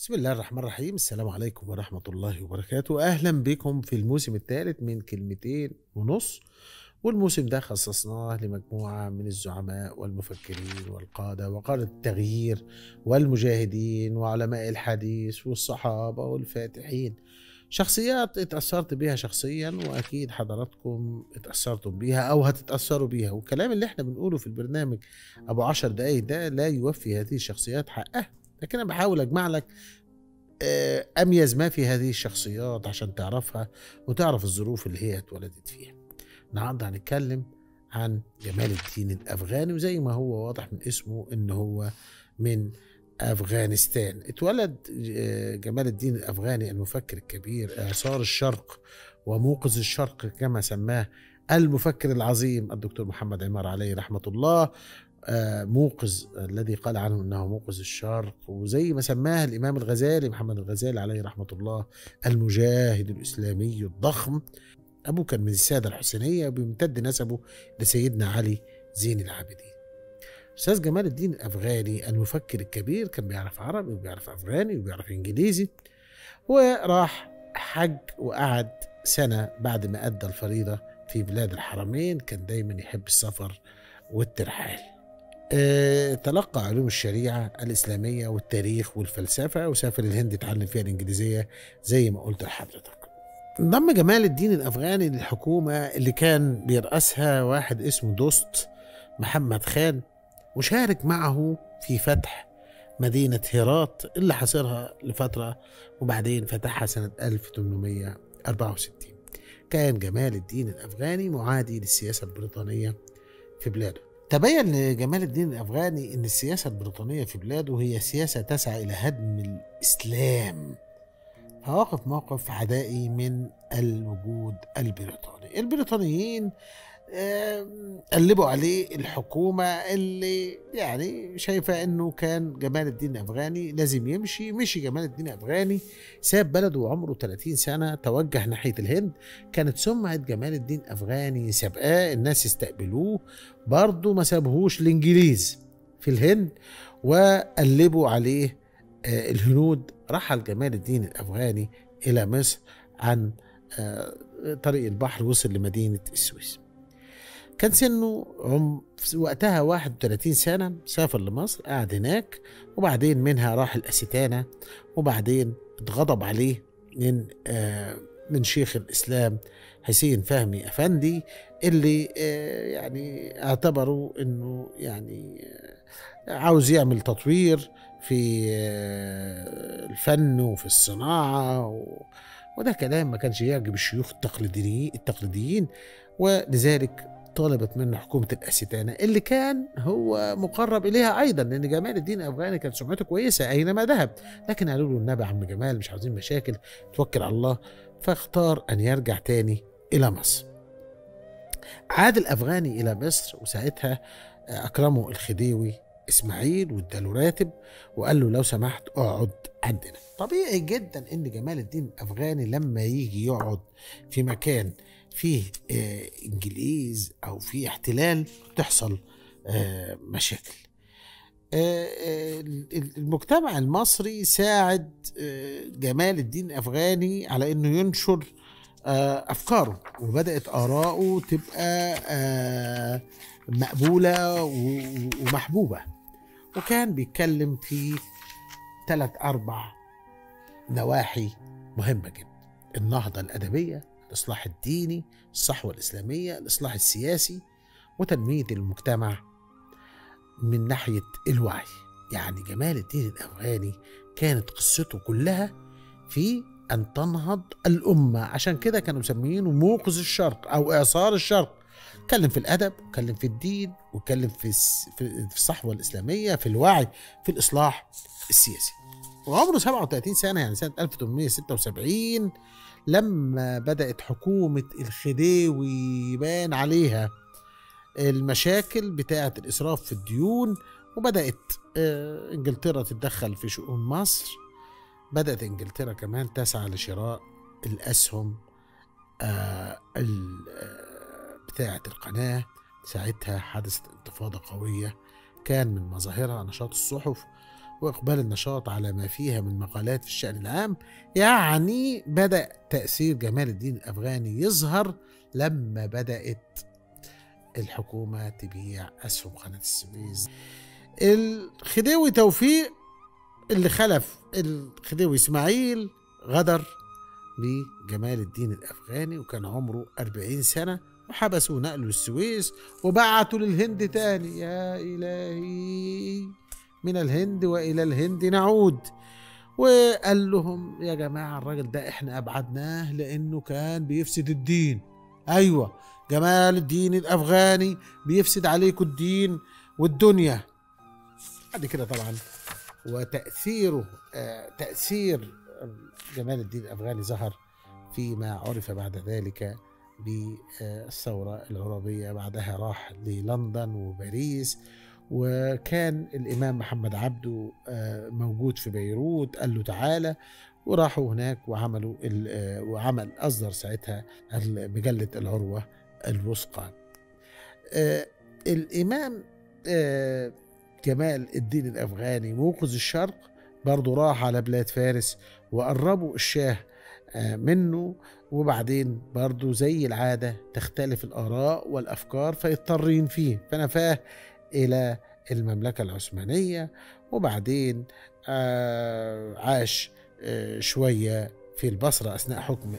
بسم الله الرحمن الرحيم السلام عليكم ورحمة الله وبركاته أهلا بكم في الموسم الثالث من كلمتين ونص والموسم ده خصصناه لمجموعة من الزعماء والمفكرين والقادة وقادة التغيير والمجاهدين وعلماء الحديث والصحابة والفاتحين شخصيات اتأثرت بيها شخصيا وأكيد حضراتكم اتأثرتم بيها أو هتتأثروا بيها والكلام اللي احنا بنقوله في البرنامج أبو عشر دقايق ده لا يوفي هذه الشخصيات حقها لكن أنا بحاول أجمع لك آه، أميز ما في هذه الشخصيات عشان تعرفها وتعرف الظروف اللي هي اتولدت فيها النهارده هنتكلم عن جمال الدين الأفغاني وزي ما هو واضح من اسمه إن هو من أفغانستان اتولد آه، جمال الدين الأفغاني المفكر الكبير إعصار الشرق وموقظ الشرق كما سماه المفكر العظيم الدكتور محمد عمار عليه رحمة الله آه، موقظ الذي قال عنه انه موقظ الشرق وزي ما سماه الامام الغزالي محمد الغزالي عليه رحمه الله المجاهد الاسلامي الضخم ابوه كان من الساده الحسينيه وبيمتد نسبه لسيدنا علي زين العابدين استاذ جمال الدين الافغاني المفكر الكبير كان بيعرف عربي وبيعرف افغاني وبيعرف انجليزي وراح حج وقعد سنه بعد ما ادى الفريضه في بلاد الحرمين كان دايما يحب السفر والترحال آه، تلقى علوم الشريعة الإسلامية والتاريخ والفلسفة وسافر الهند اتعلم فيها الإنجليزية زي ما قلت لحضرتك انضم جمال الدين الأفغاني للحكومة اللي كان بيرأسها واحد اسمه دوست محمد خان وشارك معه في فتح مدينة هرات اللي حاصرها لفترة وبعدين فتحها سنة 1864 كان جمال الدين الأفغاني معادي للسياسة البريطانية في بلاده تبين لجمال الدين الافغاني ان السياسه البريطانيه في بلاده هي سياسه تسعى الى هدم الاسلام فوقف موقف عدائي من الوجود البريطاني البريطانيين آم، قلبوا عليه الحكومة اللي يعني شايفة انه كان جمال الدين الافغاني لازم يمشي مشي جمال الدين الافغاني ساب بلده وعمره 30 سنة توجه ناحية الهند كانت سمعة جمال الدين الافغاني سابقاه الناس استقبلوه برضه ما سابهوش الانجليز في الهند وقلبوا عليه آه، الهنود رحل جمال الدين الافغاني الى مصر عن آه، طريق البحر وصل لمدينه السويس كان سنه عم في وقتها 31 سنة سافر لمصر قعد هناك وبعدين منها راح الأستانة وبعدين اتغضب عليه من آه من شيخ الإسلام حسين فهمي أفندي اللي آه يعني اعتبروا إنه يعني آه عاوز يعمل تطوير في آه الفن وفي الصناعة و وده كلام ما كانش يعجب الشيوخ التقليديين التقليديين ولذلك طلبت منه حكومة الأستانة اللي كان هو مقرب إليها أيضا لأن جمال الدين الأفغاني كانت سمعته كويسة أينما ذهب لكن قالوا له النبي عم جمال مش عاوزين مشاكل توكل على الله فاختار أن يرجع تاني إلى مصر عاد الأفغاني إلى مصر وساعتها أكرمه الخديوي إسماعيل واداله راتب وقال له لو سمحت اقعد عندنا طبيعي جدا ان جمال الدين الافغاني لما يجي يقعد في مكان فيه آه، انجليز او فيه احتلال تحصل آه، مشاكل آه، آه، المجتمع المصري ساعد آه، جمال الدين الافغاني على انه ينشر آه، افكاره وبدات اراءه تبقى آه، مقبوله و- ومحبوبه وكان بيتكلم في ثلاث اربع نواحي مهمه جدا النهضه الادبيه الاصلاح الديني الصحوه الاسلاميه الاصلاح السياسي وتنميه المجتمع من ناحيه الوعي يعني جمال الدين الافغاني كانت قصته كلها في ان تنهض الامه عشان كده كانوا مسميينه موقظ الشرق او اعصار الشرق اتكلم في الادب واتكلم في الدين واتكلم في الس- في في الصحوه الاسلاميه في الوعي في الاصلاح السياسي وعمره 37 سنه يعني سنه 1876 لما بدات حكومه الخديوي يبان عليها المشاكل بتاعه الاسراف في الديون وبدات آه، انجلترا تتدخل في شؤون مصر بدات انجلترا كمان تسعى لشراء الاسهم آه ال- آه، بتاعه القناه ساعتها حدثت انتفاضه قويه كان من مظاهرها نشاط الصحف وإقبال النشاط على ما فيها من مقالات في الشأن العام يعني بدأ تأثير جمال الدين الأفغاني يظهر لما بدأت الحكومة تبيع أسهم قناة السويس الخديوي توفيق اللي خلف الخديوي إسماعيل غدر بجمال الدين الأفغاني وكان عمره 40 سنة وحبسوا نقلوا السويس وبعتوا للهند تاني يا إلهي من الهند وإلى الهند نعود وقال لهم يا جماعة الراجل ده احنا أبعدناه لأنه كان بيفسد الدين أيوة جمال الدين الأفغاني بيفسد عليكم الدين والدنيا بعد كده طبعا وتأثيره آه تأثير جمال الدين الأفغاني ظهر فيما عرف بعد ذلك بالثورة العربية بعدها راح للندن وباريس وكان الإمام محمد عبده موجود في بيروت قال له تعالى وراحوا هناك وعملوا وعمل أصدر ساعتها مجلة العروة الوثقى الإمام جمال الدين الأفغاني موقظ الشرق برضه راح على بلاد فارس وقربوا الشاه منه وبعدين برضه زي العادة تختلف الآراء والأفكار فيضطر ينفيه فنفاه إلى المملكة العثمانية وبعدين عاش شوية في البصرة أثناء حكم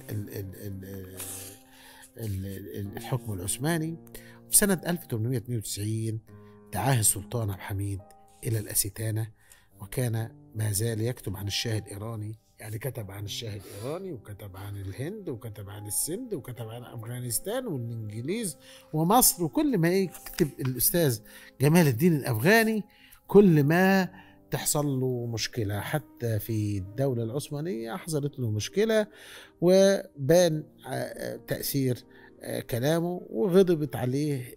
الحكم العثماني في سنة 1892 دعاه السلطان عبد الحميد إلى الأستانة وكان ما زال يكتب عن الشاه الإيراني يعني كتب عن الشاه الإيراني وكتب عن الهند وكتب عن السند وكتب عن أفغانستان والإنجليز ومصر وكل ما يكتب الأستاذ جمال الدين الأفغاني كل ما تحصل له مشكلة حتى في الدولة العثمانية حصلت له مشكلة وبان تأثير كلامه وغضبت عليه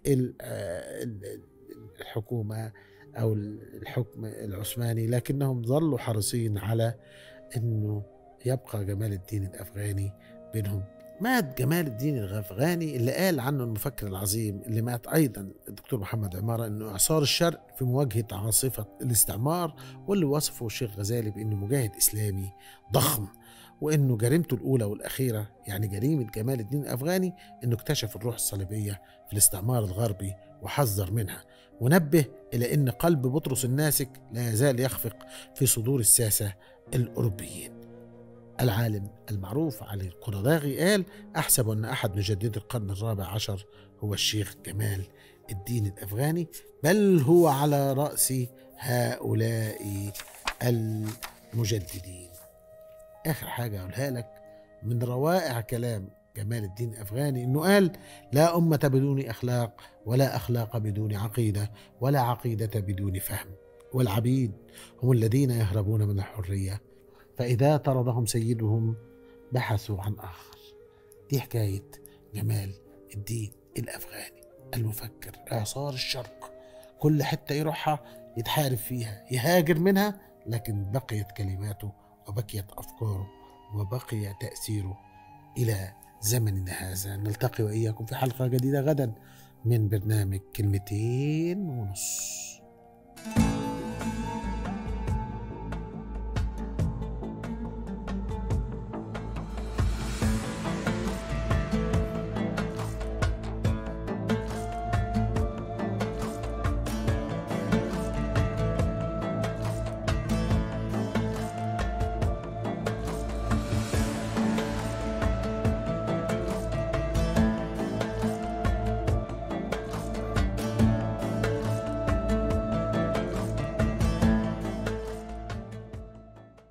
الحكومة أو الحكم العثماني لكنهم ظلوا حريصين على أنه يبقى جمال الدين الأفغاني بينهم مات جمال الدين الافغاني اللي قال عنه المفكر العظيم اللي مات ايضا الدكتور محمد عماره انه اعصار الشرق في مواجهه عاصفه الاستعمار واللي وصفه الشيخ غزالي بانه مجاهد اسلامي ضخم وانه جريمته الاولى والاخيره يعني جريمه جمال الدين الافغاني انه اكتشف الروح الصليبيه في الاستعمار الغربي وحذر منها ونبه الى ان قلب بطرس الناسك لا يزال يخفق في صدور الساسه الاوروبيين العالم المعروف علي القرضاغي قال أحسب أن أحد مجددي القرن الرابع عشر هو الشيخ جمال الدين الأفغاني بل هو على رأس هؤلاء المجددين آخر حاجة أقولها لك من روائع كلام جمال الدين الأفغاني إنه قال لا أمة بدون أخلاق ولا أخلاق بدون عقيدة ولا عقيدة بدون فهم والعبيد هم الذين يهربون من الحريه فإذا طردهم سيدهم بحثوا عن آخر دي حكاية جمال الدين الأفغاني المفكر إعصار الشرق كل حتة يروحها يتحارب فيها يهاجر منها لكن بقيت كلماته وبقيت أفكاره وبقي تأثيره إلى زمننا هذا نلتقي وإياكم في حلقة جديدة غدا من برنامج كلمتين ونص thank you